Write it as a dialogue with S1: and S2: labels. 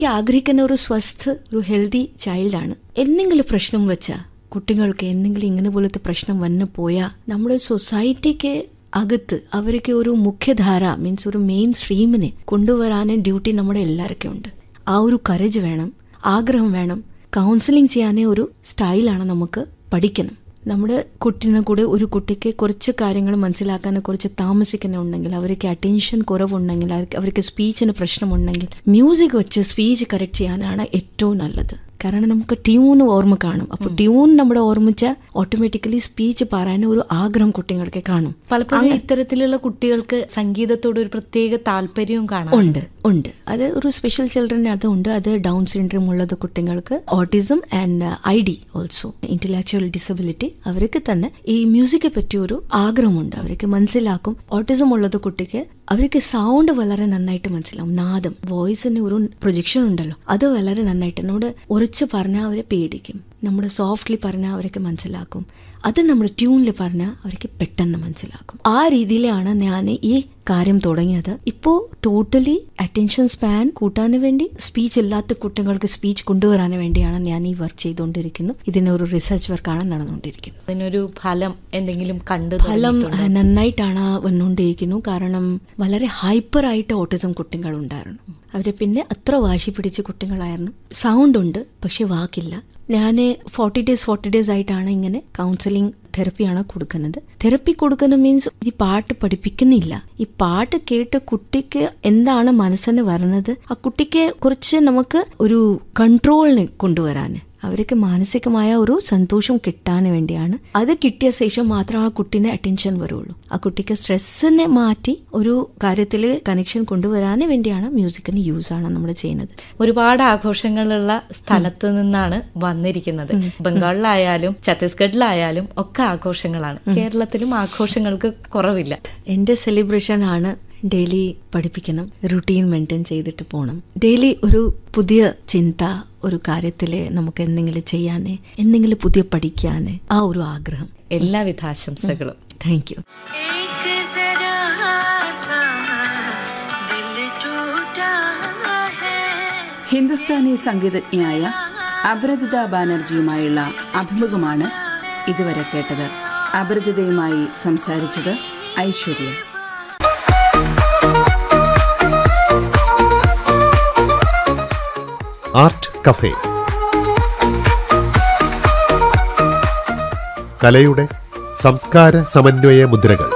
S1: ഈ ആഗ്രഹിക്കുന്ന ഒരു സ്വസ്ഥ ഒരു ഹെൽത്തി ചൈൽഡാണ് എന്തെങ്കിലും പ്രശ്നം വെച്ചാൽ കുട്ടികൾക്ക് എന്തെങ്കിലും ഇങ്ങനെ പോലത്തെ പ്രശ്നം വന്നു പോയാൽ നമ്മുടെ സൊസൈറ്റിക്ക് അകത്ത് അവർക്ക് ഒരു മുഖ്യധാര മീൻസ് ഒരു മെയിൻ സ്ട്രീമിനെ കൊണ്ടുവരാൻ ഡ്യൂട്ടി നമ്മുടെ എല്ലാവർക്കും ഉണ്ട് ആ ഒരു കരജ് വേണം ആഗ്രഹം വേണം കൗൺസിലിംഗ് ചെയ്യാനേ ഒരു സ്റ്റൈലാണ് നമുക്ക് പഠിക്കണം നമ്മുടെ കുട്ടീനെ കൂടെ ഒരു കുട്ടിക്ക് കുറച്ച് കാര്യങ്ങൾ മനസ്സിലാക്കാൻ കുറച്ച് താമസിക്കുന്നുണ്ടെങ്കിൽ അവർക്ക് അറ്റൻഷൻ കുറവുണ്ടെങ്കിൽ അവർക്ക് അവർക്ക് സ്പീച്ചിന് പ്രശ്നമുണ്ടെങ്കിൽ മ്യൂസിക് വെച്ച് സ്പീച്ച് കറക്റ്റ് ചെയ്യാനാണ് ഏറ്റവും നല്ലത് കാരണം നമുക്ക് ട്യൂൺ ഓർമ്മ കാണും അപ്പോൾ ട്യൂൺ നമ്മുടെ ഓർമ്മിച്ച ഓട്ടോമാറ്റിക്കലി സ്പീച്ച് പറയാൻ ഒരു ആഗ്രഹം കുട്ടികൾക്ക് കാണും
S2: പലപ്പോഴും ഇത്തരത്തിലുള്ള കുട്ടികൾക്ക് സംഗീതത്തോട് ഒരു പ്രത്യേക താല്പര്യവും കാണാം
S1: ഉണ്ട് ഉണ്ട് അത് ഒരു സ്പെഷ്യൽ ചിൽഡ്രൻ അതുണ്ട് അത് ഡൗൺ സിൻഡ്രോം ഉള്ളത് കുട്ടികൾക്ക് autism and I D also intellectual disability അവർക്ക് തന്നെ ഈ മ്യൂസിക്കെ പറ്റി ഒരു ആഗ്രഹമുണ്ട് അവർക്ക് മനസ്സിലാക്കും ഓട്ടിസം ഉള്ളത് കുട്ടിക്ക് അവർക്ക് സൗണ്ട് വളരെ നന്നായിട്ട് മനസ്സിലാവും നാദം വോയിസിന് ഒരു പ്രൊജക്ഷൻ ഉണ്ടല്ലോ അത് വളരെ നന്നായിട്ട് നമ്മുടെ ഉറച്ച് പറഞ്ഞാൽ അവരെ പേടിക്കും നമ്മുടെ സോഫ്റ്റ്ലി പറഞ്ഞാൽ അവർക്ക് മനസ്സിലാക്കും അത് നമ്മൾ ട്യൂണിൽ പറഞ്ഞാൽ അവർക്ക് പെട്ടെന്ന് മനസ്സിലാക്കും ആ രീതിയിലാണ് ഞാൻ ഈ കാര്യം തുടങ്ങിയത് ഇപ്പോൾ ടോട്ടലി അറ്റൻഷൻ സ്പാൻ കൂട്ടാൻ വേണ്ടി സ്പീച്ച് ഇല്ലാത്ത കുട്ടികൾക്ക് സ്പീച്ച് കൊണ്ടുവരാൻ വേണ്ടിയാണ് ഞാൻ ഈ വർക്ക് ചെയ്തുകൊണ്ടിരിക്കുന്നു ഇതിനൊരു റിസർച്ച് വർക്കാണ് നടന്നുകൊണ്ടിരിക്കുന്നത്
S2: അതിനൊരു ഫലം എന്തെങ്കിലും കണ്ടു
S1: ഫലം നന്നായിട്ടാണ് വന്നുകൊണ്ടിരിക്കുന്നു കാരണം വളരെ ഹൈപ്പർ ആയിട്ട് ഓട്ടിസം കുട്ടികൾ ഉണ്ടായിരുന്നു അവര് പിന്നെ അത്ര വാശി പിടിച്ച കുട്ടികളായിരുന്നു സൗണ്ട് ഉണ്ട് പക്ഷെ വാക്കില്ല ഞാൻ ഫോർട്ടി ഡേയ്സ് ഫോർട്ടി ഡേയ്സ് ആയിട്ടാണ് ഇങ്ങനെ കൗൺസിലിംഗ് തെറപ്പിയാണ് കൊടുക്കുന്നത് തെറപ്പി കൊടുക്കുന്നത് മീൻസ് ഈ പാട്ട് പഠിപ്പിക്കുന്നില്ല ഈ പാട്ട് കേട്ട് കുട്ടിക്ക് എന്താണ് മനസ്സിന് വരുന്നത് ആ കുട്ടിക്ക് കുറച്ച് നമുക്ക് ഒരു കൺട്രോളിന് കൊണ്ടുവരാൻ അവർക്ക് മാനസികമായ ഒരു സന്തോഷം കിട്ടാൻ വേണ്ടിയാണ് അത് കിട്ടിയ ശേഷം മാത്രം ആ കുട്ടീനെ അറ്റൻഷൻ വരുള്ളൂ ആ കുട്ടിക്ക് സ്ട്രെസ്സിനെ മാറ്റി ഒരു കാര്യത്തിൽ കണക്ഷൻ കൊണ്ടുവരാൻ വേണ്ടിയാണ് മ്യൂസിക്കിന് യൂസ് ആണ് നമ്മൾ ചെയ്യുന്നത്
S2: ഒരുപാട് ആഘോഷങ്ങളുള്ള സ്ഥലത്ത് നിന്നാണ് വന്നിരിക്കുന്നത് ബംഗാളിലായാലും ഛത്തീസ്ഗഡിലായാലും ഒക്കെ ആഘോഷങ്ങളാണ് കേരളത്തിലും ആഘോഷങ്ങൾക്ക് കുറവില്ല
S1: എൻ്റെ സെലിബ്രേഷൻ ആണ് ഡെയിലി പഠിപ്പിക്കണം റുട്ടീൻ മെയിൻറ്റെയിൻ ചെയ്തിട്ട് പോകണം ഡെയിലി ഒരു പുതിയ ചിന്ത ഒരു കാര്യത്തിൽ നമുക്ക് എന്തെങ്കിലും ചെയ്യാൻ എന്തെങ്കിലും പുതിയ പഠിക്കാൻ ആ ഒരു ആഗ്രഹം
S2: എല്ലാവിധ ആശംസകളും
S1: താങ്ക് യു
S3: एक जरा सा दिल टूटा है
S4: ഹിന്ദുസ്ഥാനി സംഗീതജ്ഞയായ അപരജിത ബാനർജിയുമായുള്ള അഭിമുഖമാണ് ഇതുവരെ കേട്ടത് അപരജിതയുമായി സംസാരിച്ചത് ഐശ്വര്യ
S5: ആർട്ട് കഫേ കലയുടെ സംസ്കാര സമന്വയ മുദ്രകൾ